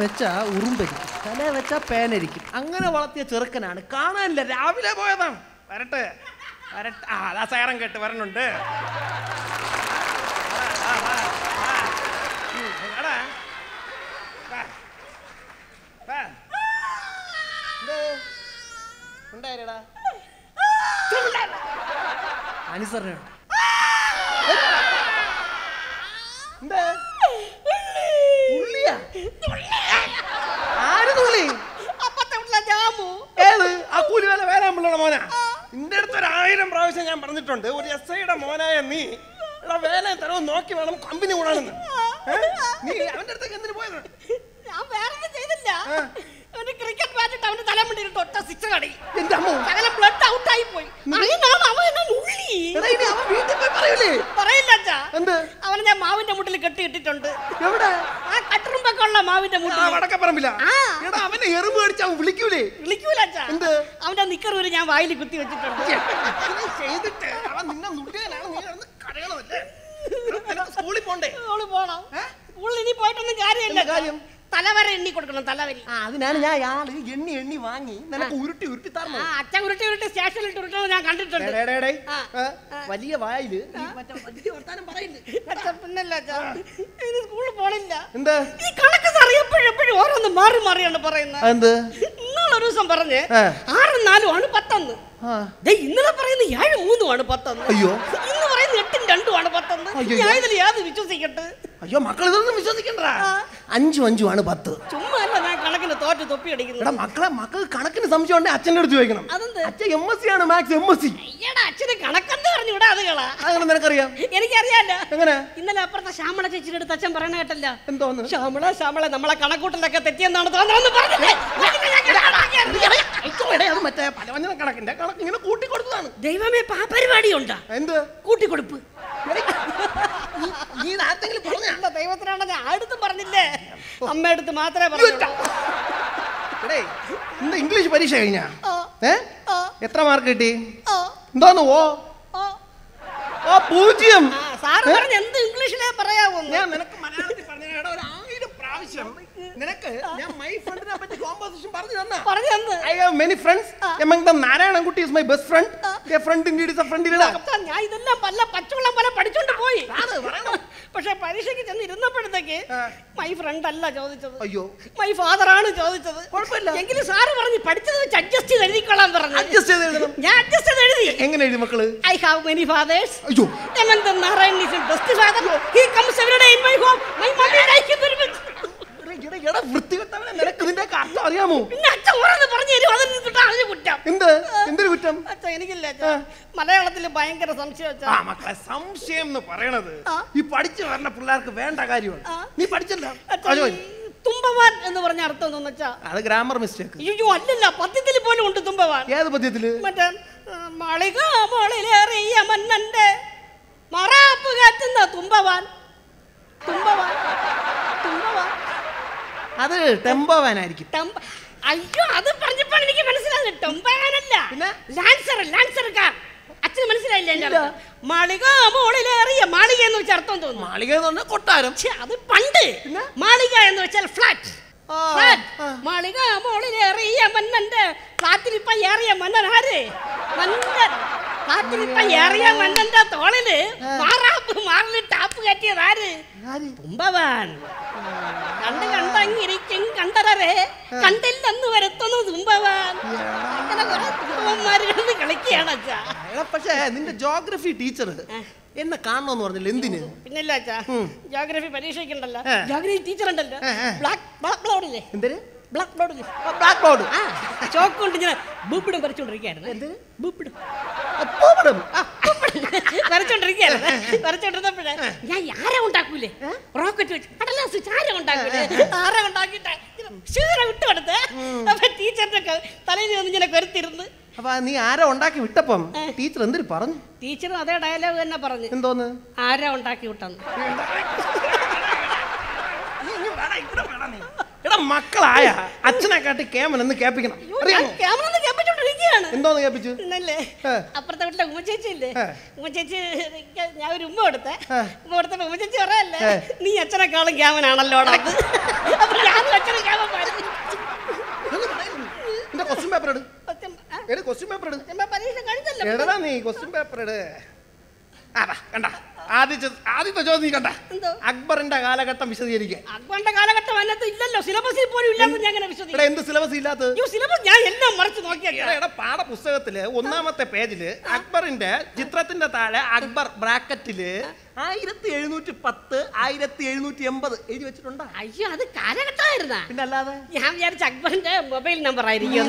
വെച്ചാ ഉറുമ്പരിക്കും തല വെച്ചാ പേനരിക്കും അങ്ങനെ വളർത്തിയ ചെറുക്കനാണ് കാണാനില്ല രാവിലെ പോയതാണ് വരട്ടെ വരട്ടെ ആ അതാ സൈറം കേട്ട് വരണുണ്ട് ആ, ആ, ആ, ആ. ഉം, എടാ. വാ. വാ. എന്തേ? ഉണ്ടായിരടാ അനുസരണ എന്താ ഉള്ളിയാ ആര് തുള്ളി അപ്പത്തെ വീട്ടിലെ ജാമു ഏത് ആ കൂലി വേല വേലാമ്പിള്ളയുടെ മോനാ നിന്റെ അടുത്ത് ഒരു ആയിരം പ്രാവശ്യം ഞാൻ പറഞ്ഞിട്ടുണ്ട് ഒരു എസ് ഐയുടെ മോനായ നീ എടാ വേല തരവ് നോക്കി വേണം കമ്പനി കൂടാണെന്ന് ഏ? നീ അവന്റെ അടുത്തേക്ക് എന്തിനു പോയത് ഞാൻ വേറെ ഒന്നും ചെയ്തില്ല ആ. അവന് ക്രിക്കറ്റ് ബാറ്റിട്ട് അവന്റെ തലമുണ്ടിട്ട് ഒറ്റ സിക്സ് കടി എന്റെ അമ്മ സകല ബ്ലഡ് ഔട്ട് ആയി പോയി അങ്ങനാണ് അവൻ എന്നെ ഉള്ളി എടാ ഇനി അവൻ വീട്ടിൽ പോയി പറയൂലേ പറയില്ല അച്ഛാ എന്ത് അവനെ ഞാൻ മാവിന്റെ മുട്ടിൽ കെട്ടി ഇട്ടിട്ടുണ്ട് എവിടെ ആ കട്ടറുമ്പൊക്കെ ഉള്ള മാവിന്റെ ആ മുട്ടിൽ വടക്കപ്പറമ്പില്ല ആ. എടാ അവനെ എറുമ്പ് കടിച്ച് അവൻ വിളിക്കൂലേ വിളിക്കൂല അച്ഛാ എന്ത്? അവന്റെ നിക്കർ വരെ ഞാൻ വായിൽ കുത്തി വെച്ചിട്ടുണ്ട് ഇങ്ങനെ ചെയ്തിട്ട് അവൻ നിന്നെ നുള്ളിയാനാണ് നീ കിടന്ന് കരയണമല്ലേ എടാ, നിനക്ക് സ്കൂളിൽ പോണ്ടേ സ്കൂളിൽ പോണം ഏ? സ്കൂളിൽ ഇനി പോയിട്ടൊന്നും കാര്യമില്ല എന്താ കാര്യം? തലവര എണ്ണി കൊടുക്കണം തലവരി ആ അതിനാണ് ഞാൻ ആള് എണ്ണി എണ്ണി വാങ്ങി നിനക്ക് ഉരുട്ടി ഉരുട്ടി ആ തരണം അച്ഛൻ ഉരുട്ടി ഉരുട്ടി സ്റ്റേഷനിൽ ഇട്ട് ഉരുട്ടുന്നത് ഞാൻ കണ്ടിട്ടുണ്ട് ഡേ, ഡേ, ഡേ, ഡേ. ആ. ആ, വലിയ വായില് ഈ മറ്റേ വലിയ വർത്താനം പറയില്ലേ അച്ഛാ പിന്നല്ല അച്ഛാ ഇനി സ്കൂളിൽ പോണില്ല എന്താ ഈ കണക്ക് സാർ എപ്പോഴും എപ്പോഴും ഓരോന്ന് മാറി മാറിയാണ് പറയുന്നത് എന്ത് ഇന്നാളൊരു ദിവസം പറഞ്ഞ് ആ. ആറും നാലും ആണ് പത്തൊന്ന് ആ ദേ ഇന്നലെ പറയുന്നത് ഏഴ് മൂന്നും ആണ് പത്തൊന്ന് അയ്യോ. ഇന്ന് പറയുന്നത് എട്ടും രണ്ടും ആണ് പത്തൊന്ന് അയ്യോ. ഞാൻ ഇതിൽ യാത് വിശ്വസിക്കട്ടെ അയ്യോ മക്കൾ ഇതൊന്നും വിശ്വസിക്കണ്ട ആ. അഞ്ചും അഞ്ചും ആണ് പത്ത് ചുമ്മാ അല്ല ഞാൻ കണക്കിന് തോറ്റ് തൊപ്പി എടാ അടിക്കുന്നത് മക്കളെ മക്കൾക്ക് കണക്കിന് സംശയം ഉണ്ടെങ്കിൽ അച്ഛൻ്റെ അടുത്ത് ചോദിക്കണം അതെന്ത്? അച്ഛൻ എം എസ് സി ആണ് മാത്സ് എം എസ് സി അയ്യടാ അച്ഛന് കണക്കെന്ന് പറഞ്ഞു വിടാ അതുകളാ അങ്ങനെ നിനക്കറിയാം എനിക്കറിയാലോ എങ്ങനെ ഇന്നലെ അപ്പുറത്തെ ശ്യാമള ചേച്ചിയുടെ അടുത്ത് അച്ഛൻ പറയണ കേട്ടല്ല എന്തോന്ന് ശ്യാമള ശ്യാമള നമ്മളെ കണക്കൂട്ടലൊക്കെ തെറ്റിയെന്നാണ് തോന്നുന്നു പറഞ്ഞില്ലേ അതിനെ ഞാൻ കണക്കാക്കിയായിരുന്നു. അയ്യോ, എടേ, അത് മറ്റേ പലവഞ്ഞന കണക്കിന്റെ കണക്ക് ഇങ്ങനെ കൂട്ടി കൊടുത്തതാണ് ദൈവമേ പാ പരിപാടി ഉണ്ടാ എന്ത് കൂട്ടിക്കൊടുപ്പ് എടേ, നീ- നീ ഇത് ആർക്കെങ്കിലും പറഞ്ഞ എന്താ ദൈവത്തിനാണ് ഞാൻ അടുത്തും പറഞ്ഞില്ലേ അമ്മയടുത്ത് മാത്രമേ പറഞ്ഞു എടേ ഇന്ന് ഇംഗ്ലീഷ് പരീക്ഷ കഴിഞ്ഞാ ആ, ഏ ആ, എത്ര മാർക്ക് കിട്ടി ആ, എന്തോന്ന് ഓ ആ. ഓ പൂജ്യം ആ, സാറ് പറഞ്ഞ എന്ത് ഇംഗ്ലീഷിലേ പറയാവൂന്ന് ഞാൻ നിനക്ക് മലയാളത്തിൽ പറഞ്ഞ ഒരു ആയിരം പ്രാവശ്യം നിനക്ക് ഞാൻ മൈ ഫ്രണ്ടിനെ പറ്റി കോമ്പോസിഷൻ പറഞ്ഞു തന്നാ പറഞ്ഞു തന്ന് I have many friends. Among them, Narayanankutti is my best friend. A friend indeed is a friend indeed. അച്ഛാ, ഞാൻ ഇതെല്ലാം പല പച്ചവെള്ളം പോലെ പഠിച്ചോണ്ട് പോയി പക്ഷെ പരീക്ഷയ്ക്ക് ചെന്ന് ഇരുന്നപ്പോഴത്തേക്ക് ആ. മൈ ഫ്രണ്ട് അല്ല ചോദിച്ചത് അയ്യോ മൈ ഫാദർ ആണ് ചോദിച്ചത് കുഴപ്പമില്ല. എങ്കിലും സാറ് പറഞ്ഞു പഠിച്ചത് വെച്ച് അഡ്ജസ്റ്റ് ചെയ്ത് എഴുതിക്കൊള്ളാൻ പറഞ്ഞു അഡ്ജസ്റ്റ് ചെയ്ത് എഴുതണം ഞാൻ അഡ്ജസ്റ്റ് ചെയ്ത് എഴുതി എങ്ങനെ എഴുതി മക്കള് ഐ ഹാവ് മെനി ഫാദേഴ്സ് അയ്യോ Among them, Narayan is his best father. He comes every day in my home. My mother likes him very much. എടാ, എടാ, എടാ വൃത്തികെട്ടവനെ നിനക്ക് ഇതിന്റെ അർത്ഥം അറിയാമോ പിന്നെ അച്ഛൻ ഓരോന്ന് പറഞ്ഞു തരും അതിൽ നിന്നിട്ട് അതിന് കുറ്റം എന്ത് എന്തൊരു കുറ്റം അച്ഛൻ എനിക്കില്ല അച്ഛാ മലയാളത്തിൽ ഭയങ്കര സംശയം അച്ഛാ ആ മക്കളെ സംശയം എന്ന് പറയണത് ആ. ഈ പഠിച്ചു വരുന്ന പിള്ളേർക്ക് വേണ്ട കാര്യമാണ് ആ. നീ പഠിച്ചല്ല അച്ഛാ, ഈ തുമ്പവാൻ എന്ന് പറഞ്ഞ അർത്ഥം എന്തോന്ന് വെച്ചാ അത് ഗ്രാമർ മിസ്റ്റേക്ക് അയ്യോ അല്ലല്ല പദ്യത്തിൽ പോലും ഉണ്ട് തുമ്പവാൻ ഏത് പദ്യത്തില് മറ്റേ ആ, മാളിക മോളിലേറിയ മന്നന്റെ മറാപ്പ് കാറ്റുന്ന തുമ്പവാൻ തുമ്പവാൻ തുമ്പവാൻ അത് ടെമ്പോവാനായിരിക്കും ടെമ്പ അയ്യോ അത് പറഞ്ഞപ്പോൾ എനിക്ക് മനസ്സിലായത് ടെമ്പയാനല്ല പിന്നെ? ലാൻസർ ലാൻസർ കാർ അച്ഛന് മനസ്സിലായില്ല എന്റെ അർത്ഥം മാളിക മോളിലേറിയ മാളിക എന്ന് വെച്ച അർത്ഥം തോന്നുന്നു മാളിക എന്ന് പറഞ്ഞാൽ കൊട്ടാരം ഛെ, അത് പണ്ട് പിന്നെ? മാളിക എന്ന് വെച്ചാൽ ഫ്ലാറ്റ് ആ, ഫ്ലാറ്റ് ആ. മാളിക മോളിലേറിയ മന്നന്റെ ഫ്ലാറ്റിൽ ഇപ്പൊ ഏറിയ മന്നൻ ആര് മന്നൻ ഫ്ലാറ്റിൽ ഇപ്പൊ ഏറിയ മന്നന്റെ തോളില് മാറാപ്പ് മാറില് ടാപ്പ് കയറ്റിയത് ആര് ആര്? തുമ്പവാൻ കണ്ട് കണ്ടങ്ങിരിക്കും കണ്ടരേ കണ്ടില്ലെന്ന് വരുത്തുന്നു തുമ്പവാൻ അങ്ങനെ കുറെ തുമ്പവന്മാര് കിടന്ന് കളിക്കുകയാണ് അച്ഛാ എടാ, പക്ഷേ നിന്റെ ജോഗ്രഫി ടീച്ചർ എന്നെ കാണണമെന്ന് പറഞ്ഞില്ല എന്തിന് പിന്നല്ല അച്ഛാ ജോഗ്രഫി പരീക്ഷയ്ക്കുണ്ടല്ലോ ഏ. ജോഗ്രഫി ടീച്ചർ ഉണ്ടല്ലോ ഏ, ഏ. ബ്ലാക്ക് ബ്ലാക്ക് ബോർഡില്ലേ എന്തിന് ബ്ലാക്ക് ബോർഡില്ലേ ബ്ലാക്ക് ബോർഡ് ആ ചോക്ക് കൊണ്ട് ഇങ്ങനെ ബൂപ്പിടും വരച്ചോണ്ടിരിക്കുകയായിരുന്നു എന്ത് ബൂപ്പിടും അപ്പോഴും വരച്ചോണ്ടിരിക്കുകയായിരുന്നു വരച്ചോണ്ടിരുന്നപ്പോഴേ ഞാൻ ആരെ ഉണ്ടാക്കൂലേ റോക്കറ്റ് വെച്ച് കടലാസ് ചാര ഉണ്ടാക്കൂലേ ആരെ ഉണ്ടാക്കിയിട്ട് ക്ഷീര വിട്ടു കൊടുത്ത് അപ്പൊ ടീച്ചറിന്റെ ക- തലയിൽ വന്ന് ഇങ്ങനെ കൊരുത്തിരുന്ന് അപ്പൊ നീ ആരോ ഉണ്ടാക്കി വിട്ടപ്പം ടീച്ചർ എന്തിനു പറഞ്ഞു ടീച്ചറും അതേ ഡയലോഗ് തന്നെ പറഞ്ഞു എന്തോന്ന് ആരാ ഉണ്ടാക്കി വിട്ടെന്ന് നീ ഇങ്ങ് വാടാ, ഇവിടെ വാടാ നീ. എടാ നമ്മുടെ മക്കളായ അച്ഛനെ കാട്ടി കേമൻ എന്ന് കേൾപ്പിക്കണം അയ്യോ, ഞാൻ അറിയാമോ ക്യാമറ ഒന്ന് കേൾപ്പിച്ചോണ്ടിരിക്കുകയാണ് എന്തോന്ന് കേൾപ്പിച്ചു ഇന്നല്ലേ ഏ. അപ്പുറത്തെ വീട്ടിലെ ഉമ്മച്ചേച്ചി ഇല്ലേ ഏ. ഉമ്മച്ചേച്ചി എനിക്ക് ഞാൻ ഒരു ഉമ്മ കൊടുത്തേ ഏ. ഉമ്മ കൊടുത്തപ്പോ ഉമ്മച്ചേച്ചി പറയല്ലേ ഏ. നീ അച്ഛനെക്കാളും ക്യാമനാണല്ലോടാ അത് അപ്പൊ ഞാനും അച്ഛനെ ക്യാമൻ എന്റെ ക്വസ്റ്റ്യൻ പേപ്പർ എടു എട് ക്വസ്റ്റ്യൻ പേപ്പർ എടു പരീക്ഷ കഴിഞ്ഞല്ലോ എടടാ നീ ക്വസ്റ്റ്യൻ പേപ്പർ എടു ആടാ കണ്ട ആദ്യത്തെ ആദ്യത്തെ ചോദ്യം നീ കണ്ട എന്തോ? അക്ബറിന്റെ കാലഘട്ടം വിശദീകരിക്കുക അക്ബറിന്റെ കാലഘട്ടം അതിനകത്ത് ഇല്ലല്ലോ സിലബസിൽ പോലും ഇല്ലാന്ന് ഞാൻ അങ്ങനെ എടാ വിശ്വസിക്കും എന്ത് സിലബസ് ഇല്ലാത്തത് അയ്യോ സിലബസ് ഞാൻ എല്ലാം മറിച്ച് എടാ, നോക്കിയാ എടാ പാഠപുസ്തകത്തില് ഒന്നാമത്തെ പേജില് അക്ബറിന്റെ ചിത്രത്തിന്റെ താഴെ അക്ബർ ബ്രാക്കറ്റില് ആയിരത്തി എഴുന്നൂറ്റി പത്ത് ആയിരത്തി എഴുന്നൂറ്റി എൺപത് എഴുതി വെച്ചിട്ടുണ്ടാ അയ്യോ അത് കാലഘട്ടമായിരുന്നാ പിന്നെ അല്ലാതെ ഞാൻ വിചാരിച്ച അക്ബറിന്റെ മൊബൈൽ നമ്പർ ആയിരിക്കും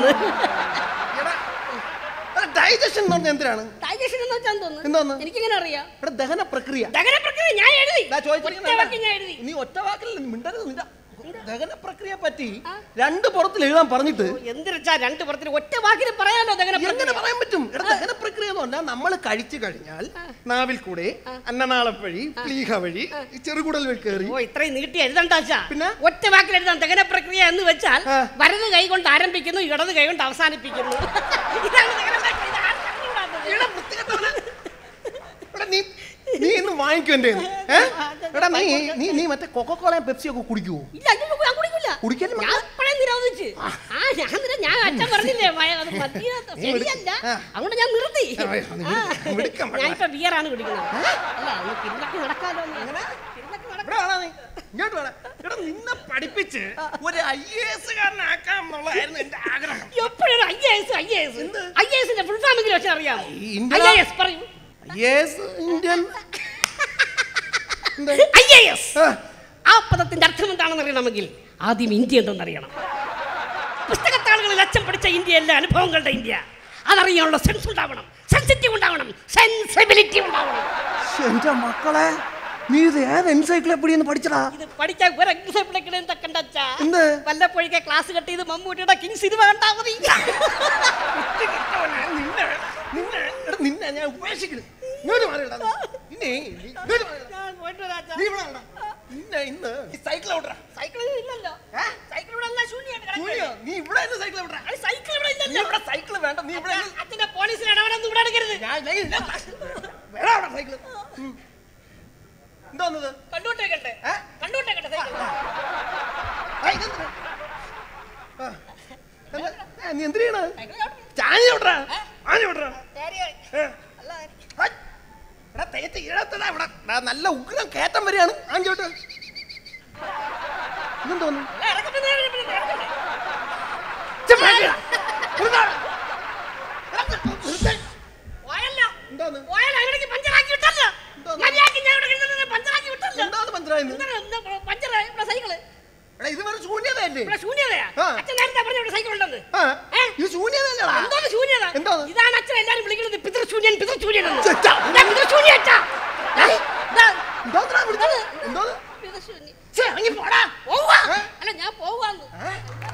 ഡൈജഷൻ എന്ന് പറഞ്ഞ എന്തിനാണ് ഡൈജഷൻ എന്ന് വെച്ചാൽ തോന്നുന്നു എന്തോന്ന് എനിക്കിങ്ങനെ അറിയാം എടാ ദഹന പ്രക്രിയ ദഹന പ്രക്രിയ ഞാൻ എഴുതി ദാ ചോദിച്ചിരിക്കുന്നത് ഒറ്റ വാക്കിൽ ഞാൻ എഴുതി നീ ഒറ്റ വാക്കിൽ മിണ്ടരുത് നിന്റെ ദഹന പ്രക്രിയ പറ്റി രണ്ട് പുറത്തിൽ എഴുതാൻ പറഞ്ഞിട്ട് എന്തിനാ രണ്ട് പുറത്തിന് ഒറ്റ വാക്കിൽ പറയാലോ ദഹന എങ്ങനെ പ്രക്രിയ പറയാൻ പറ്റും എടാ ദഹന പ്രക്രിയ എന്ന് പറഞ്ഞാൽ നമ്മൾ കഴിച്ചു കഴിഞ്ഞാൽ നാവിൽ കൂടെ അന്നനാളം വഴി പ്ലീഹ വഴി ഈ ചെറുകുടൽ വഴി കയറി ഓ ഇത്രയും നീട്ടി എഴുതണ്ടാച്ചാ പിന്നെ? ഒറ്റ വാക്കിൽ എഴുതാം ദഹന പ്രക്രിയ എന്ന് വെച്ചാൽ ആ. വലത് കൈ കൊണ്ട് ആരംഭിക്കുന്നു ഇടത് കൈ കൊണ്ട് അവസാനിപ്പിക്കുന്നു ഇതാണ് ദഹന പ്രക്രിയ. ഇത് ആർക്കും അറിഞ്ഞുകൂടാത്തത്. എടാ, വൃത്തികെട്ടവനെ. എടാ, നീ നീ ഇന്ന് വാങ്ങിക്കും എന്റെ എടാ നീ നീ നീ മറ്റേ കൊക്കക്കോളയും പെപ്സി ഒക്കെ കുടിക്കുവോ ഇല്ല അയ്യോ, ഞാൻ കുടിക്കില്ല കുടിക്കല് ഞാൻ ഇപ്പഴേ നിരോധിച്ച് ആ ഞാൻ നിര- ഞാൻ അച്ഛൻ പറഞ്ഞില്ലേ മയ- അത് മദ്യം നീ വിളി- ശരിയല്ല ആ. അതുകൊണ്ട് ഞാൻ നിർത്തി ആ, നീ മിടുക്ക- മിടുക്ക മകളാ. ഞാൻ ഇപ്പൊ ബിയറാണ് കുടിക്കുന്നത് അല്ല ഒന്ന് പിന്നൊക്കെ നടക്കാലോ എന്ന്. പിന്നൊക്കെ നടക്കാം. ഇവിടെ വാടാ നീ. ഇങ്ങോട്ട് വേണം എടാ നിന്നെ പഠിപ്പിച്ച് ഒരു ഐ എ എസ് കാരനാക്കാം എന്നുള്ളതായിരുന്നു എന്റെ ആഗ്രഹം എപ്പോഴും I A S I A S എന്ത്? ഐ എ എസിന്റെ ഫുൾ ഫാമിംഗ് വെച്ചാൽ അറിയാമോ ഈ ഐ ഇന്ത്യ- എ എസ് പറയൂ യെസ് ഇന്ത്യൻ എന്താ? ഐ എ എസ് ആ, ആ പദത്തിന്റെ അർത്ഥം എന്താണെന്ന് അറിയണമെങ്കിൽ ആദ്യം ഇന്ത്യ എന്തെന്ന് അറിയണം പുസ്തകത്താളുകളിൽ അച്ഛൻ പഠിച്ച ഇന്ത്യയല്ല അനുഭവങ്ങളുടെ ഇന്ത്യ അതറിയാനുള്ള സെൻസ് ഉണ്ടാവണം സെൻസിറ്റീവ് ഉണ്ടാവണം സെൻസിബിലിറ്റി ഉണ്ടാവണം എന്റെ മക്കളെ നീ ഇത് ഏത് എൻസൈക്ലോപ്പീഡിയെന്ന് പഠിച്ചടാ ഇത് പഠിക്കാൻ ഒരു എക്സാമ്പിൾ തക്കണ്ടച്ചാ എന്ത്? വല്ലപ്പോഴൊക്കെ ക്ലാസ് കട്ട് ചെയ്ത് മമ്മൂട്ടിയുടെ കിങ് സിനിമ കണ്ടാ മതി നിന്നെ നിന്നെ എടാ, നിന്നെ ഞാൻ ഉപേക്ഷിക്കുന്നു ഇങ്ങോട്ട് മാറിയിടാ നിന്നെ ഇങ്ങോട്ട് മാറിയിടാ. ഞാൻ പോയിട്ട് വരാം അച്ഛാ. നീ ഇവിടെ വാടാ. നിന്നെ ഇന്ന് ഈ സൈക്കിൾ ഓട്ടറാ സൈക്കിൾ ഇല്ലല്ലോ സൈക്കിൾ ഇവിടെ എല്ലാം ശൂന്യമായിട്ട് കിടക്കുകയാണ്. സൂര്യ, നീ ഇവിടെ ഇരുന്ന് സൈക്കിൾ ഓട്ടറാ അത് സൈക്കിൾ ഇവിടെ നീ ഇല്ലല്ലോ ഇവിടെ സൈക്കിൾ വേണ്ട നീ ഇവിടെ ഇരുന്ന് അച്ഛന്റെ പോലീസിൽ ഇടപെടൊന്നും ഇവിടെ എടുക്കരുത് ഞാൻ ഞാൻ ഇല്ല. വേടാ അവിടെ സൈക്കിൾ എന്തോന്നത് കണ്ടുകൊണ്ടേക്കട്ടെ ഏ? കണ്ടുകൊണ്ടേക്കട്ടെ സൈക്കിൾ ആ, ഇതെന്തിനാ? ആ, എന്താ? ഏ, നീ എന്തിനാണ് സൈക്കിൾ ചവിട്ടണം. ചാഞ്ഞ വിട്രാ ആഞ്ഞ വിട്രാ ശരിയായി. ഏ. അല്ല, ഹൈ. എടാ തേച്ച് ഇഴത്തടാ ഇവിടെ എടാ, നല്ല ഉഗ്രം കയറ്റം വരികയാണ് ആഞ്ചോട്ട് ഇതെന്തോന്നു അല്ല, ഇറക്കട്ടെ, നേരെ ഇരിപ്പിന്, ഇറക്കട്ടെ. പോയല്ലോ. എന്താന്ന് പോയല്ലോ, ഇവിടേക്ക് പഞ്ചറാക്കി വിട്ടല്ലോ. എന്താന്ന്? മര്യാദയ്ക്ക് ഞാൻ ഇവിടെ കിടന്നത് പഞ്ചറാക്കി വിട്ടല്ലോ. എന്താന്ന് മനസ്സിലായത് എന്താണ് എന്താ പഞ്ചറായി? ഇവിടെ സൈക്കിള്. എടാ ഇത് വെറും ശൂന്യതയല്ലേ ഇവിടെ ശൂന്യതയാ. ആ. അച്ഛൻ നേരത്തെ പറഞ്ഞ ഇവിടെ സൈക്കിൾ ഉണ്ടെന്ന്. ആ ഏ? ഇത് ശൂന്യതയല്ലടാ എന്താണ് ശൂന്യത? എന്താന്ന്? ഇതാണ് അച്ഛൻ എല്ലാരും വിളിക്കുന്നത് പിതൃശൂന്യൻ പിതൃശൂന്യൻ എന്ന്. ഛെ, ഛെ. ഇതാ പിതൃശൂന്യ അച്ഛാ. ഏ? ഇതാ എന്തോന്നാ വിളിച്ചത് എന്തോന്ന് പിതൃശൂന്യൻ. ഛെ, അങ്ങ് പോടാ പോവാ. ഏ? അല്ല ഞാൻ പോവാന്ന് ഏ?